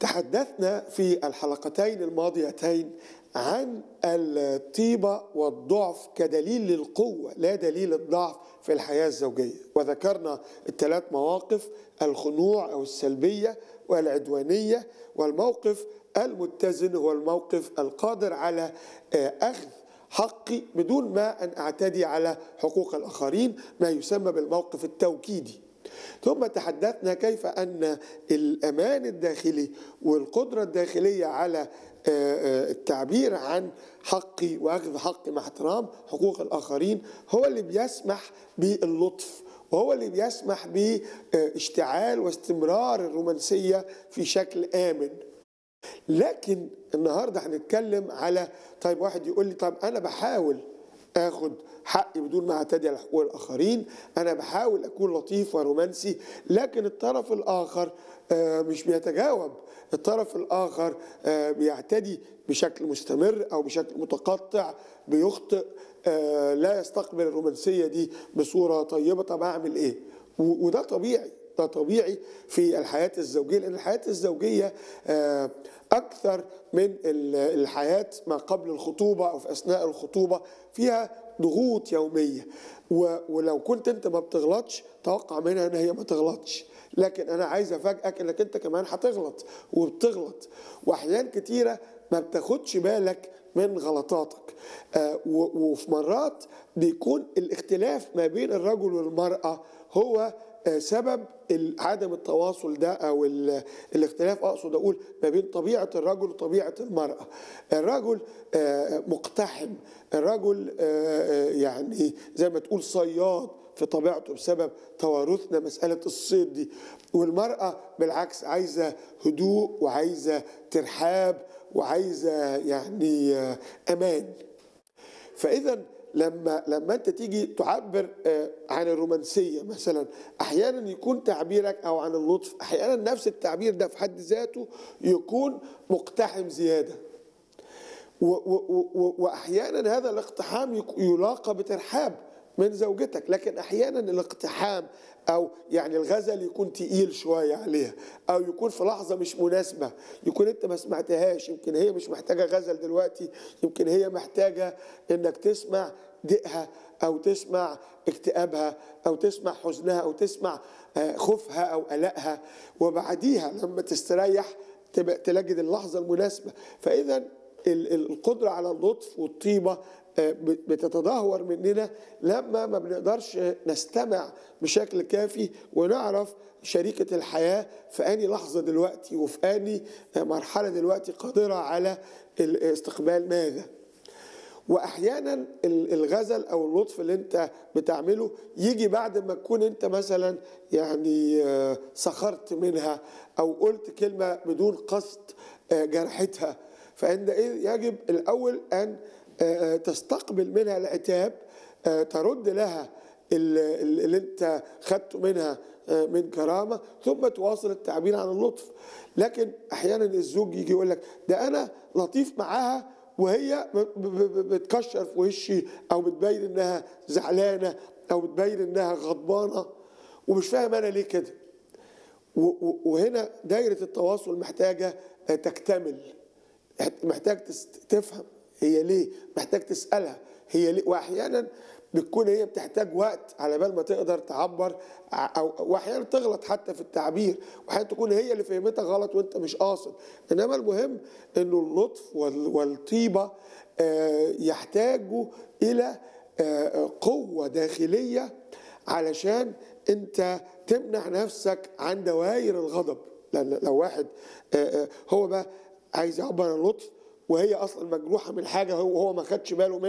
تحدثنا في الحلقتين الماضيتين عن الطيبة والضعف كدليل للقوة لا دليل الضعف في الحياة الزوجية وذكرنا الثلاث مواقف الخنوع أو السلبية والعدوانية والموقف المتزن هو الموقف القادر على أخذ حقي بدون ما أن أعتدي على حقوق الآخرين ما يسمى بالموقف التوكيدي ثم تحدثنا كيف أن الأمان الداخلي والقدرة الداخلية على التعبير عن حقي واخذ حقي مع احترام حقوق الاخرين هو اللي بيسمح باللطف وهو اللي بيسمح باشتعال واستمرار الرومانسيه في شكل امن لكن النهارده هنتكلم على طيب واحد يقول لي طيب انا بحاول اخد حقي بدون ما اعتدي على حقوق الاخرين انا بحاول اكون لطيف ورومانسي لكن الطرف الاخر مش بيتجاوب الطرف الاخر بيعتدي بشكل مستمر او بشكل متقطع بيخطئ لا يستقبل الرومانسيه دي بصوره طيبه طب اعمل ايه وده طبيعي ده طبيعي في الحياة الزوجية لأن الحياة الزوجية أكثر من الحياة ما قبل الخطوبة أو في أثناء الخطوبة فيها ضغوط يومية ولو كنت أنت ما بتغلطش توقع منها أن هي ما تغلطش لكن أنا عايز أفاجئك أنك أنت كمان هتغلط وبتغلط وأحيان كتيرة ما بتاخدش بالك من غلطاتك وفي مرات بيكون الاختلاف ما بين الرجل والمرأة هو سبب عدم التواصل ده او الاختلاف اقصد اقول ما بين طبيعه الرجل وطبيعه المراه الرجل مقتحم الرجل يعني زي ما تقول صياد في طبيعته بسبب توارثنا مسألة الصيد دي والمرأة بالعكس عايزة هدوء وعايزة ترحاب وعايزة يعني أمان فإذا لما لما انت تيجي تعبر عن الرومانسيه مثلا احيانا يكون تعبيرك او عن اللطف احيانا نفس التعبير ده في حد ذاته يكون مقتحم زياده واحيانا هذا الاقتحام يلاقى بترحاب من زوجتك لكن احيانا الاقتحام او يعني الغزل يكون تقيل شويه عليها او يكون في لحظه مش مناسبه يكون انت ما سمعتهاش يمكن هي مش محتاجه غزل دلوقتي يمكن هي محتاجه انك تسمع ضيقها او تسمع اكتئابها او تسمع حزنها او تسمع خوفها او قلقها وبعديها لما تستريح تلاقي اللحظه المناسبه فاذا القدره على اللطف والطيبه بتتدهور مننا لما ما بنقدرش نستمع بشكل كافي ونعرف شريكة الحياة في أني لحظة دلوقتي وفي أني مرحلة دلوقتي قادرة على استقبال ماذا واحيانا الغزل او اللطف اللي انت بتعمله يجي بعد ما تكون انت مثلا يعني سخرت منها او قلت كلمه بدون قصد جرحتها فان يجب الاول ان تستقبل منها العتاب ترد لها اللي انت خدته منها من كرامة ثم تواصل التعبير عن اللطف لكن احيانا الزوج يجي يقول لك ده انا لطيف معاها وهي بتكشر في وشي او بتبين انها زعلانه او بتبين انها غضبانه ومش فاهم انا ليه كده وهنا دايره التواصل محتاجه تكتمل محتاج تفهم هي ليه محتاج تسالها هي ليه واحيانا بتكون هي بتحتاج وقت على بال ما تقدر تعبر او واحيانا تغلط حتى في التعبير واحيانا تكون هي اللي فهمتها غلط وانت مش قاصد انما المهم انه اللطف والطيبه يحتاجوا الى قوه داخليه علشان انت تمنع نفسك عن دوائر الغضب لان لو واحد هو بقى عايز يعبر عن اللطف وهي اصلا مجروحه من حاجه هو ما خدش باله منها